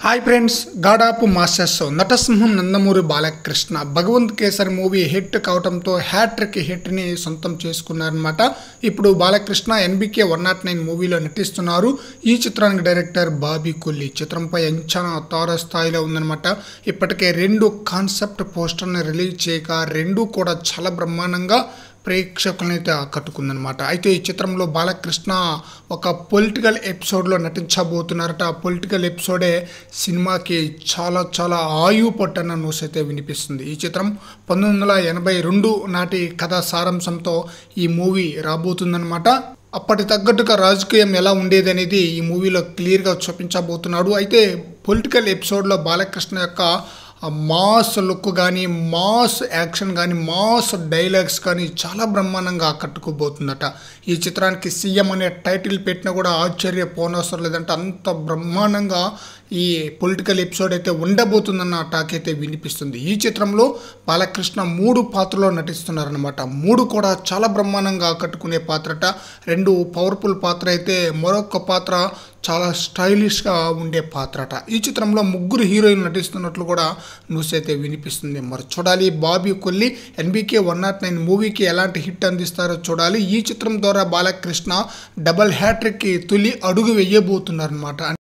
hi friends గాడాపు masters నటసింహం Nandamuri Balakrishna Bhagavanth Kesari movie hit కావడంతో హ్యాట్రిక్ హిట్ని సొంతం చేసుకున్నారనమాట ఇప్పుడు Balakrishna NBK one nought nine మూవీలో నటిస్తున్నారు ఈ చిత్రానికి డైరెక్టర్ బాబీ కొల్లి చిత్రంపై అంచనా తార స్థాయిలో ఉందన్నమాట ఇప్పటికే రెండు కాన్సెప్ట్ పోస్టర్ని రిలీజ్ చేయక రెండు కూడా చాలా బ్రహ్మాండంగా ప్రేక్షకులను అయితే ఆకట్టుకుందనమాట అయితే ఈ చిత్రంలో బాలకృష్ణ ఒక పొలిటికల్ ఎపిసోడ్లో నటించబోతున్నారట ఆ పొలిటికల్ ఎపిసోడే సినిమాకి చాలా చాలా ఆయువు పట్టన్న న్యూస్ అయితే వినిపిస్తుంది ఈ చిత్రం పంతొమ్మిది వందల ఎనభై రెండు నాటి కథా సారాంశంతో ఈ మూవీ రాబోతుందన్నమాట అప్పటి తగ్గట్టుగా రాజకీయం ఎలా ఉండేది అనేది ఈ మూవీలో క్లియర్గా చూపించబోతున్నాడు అయితే పొలిటికల్ ఎపిసోడ్లో బాలకృష్ణ యొక్క ఆ మాస్ లుక్ కానీ మాస్ యాక్షన్ కానీ మాస్ డైలాగ్స్ కానీ చాలా బ్రహ్మాండంగా ఆకట్టుకోబోతుందట ఈ చిత్రానికి సీఎం అనే టైటిల్ పెట్టినా కూడా ఆశ్చర్యపోనవసరం లేదంటే అంత బ్రహ్మాండంగా ఈ పొలిటికల్ ఎపిసోడ్ అయితే ఉండబోతుందన్న టాక్ అయితే వినిపిస్తుంది ఈ చిత్రంలో బాలకృష్ణ మూడు పాత్రలో నటిస్తున్నారనమాట మూడు కూడా చాలా బ్రహ్మాండంగా ఆకట్టుకునే పాత్రట రెండు పవర్ఫుల్ పాత్ర అయితే మరొక పాత్ర చాలా స్టైలిష్గా ఉండే పాత్రట ఈ చిత్రంలో ముగ్గురు హీరోయిన్లు నటిస్తున్నట్లు కూడా న్యూస్ అయితే వినిపిస్తుంది మరి చూడాలి Bobby Kolli NBK one nought nine మూవీకి ఎలాంటి హిట్ అందిస్తారో చూడాలి ఈ చిత్రం ద్వారా బాలకృష్ణ డబల్ హ్యాట్రిక్కి తొలి అడుగు వేయబోతున్నారనమాట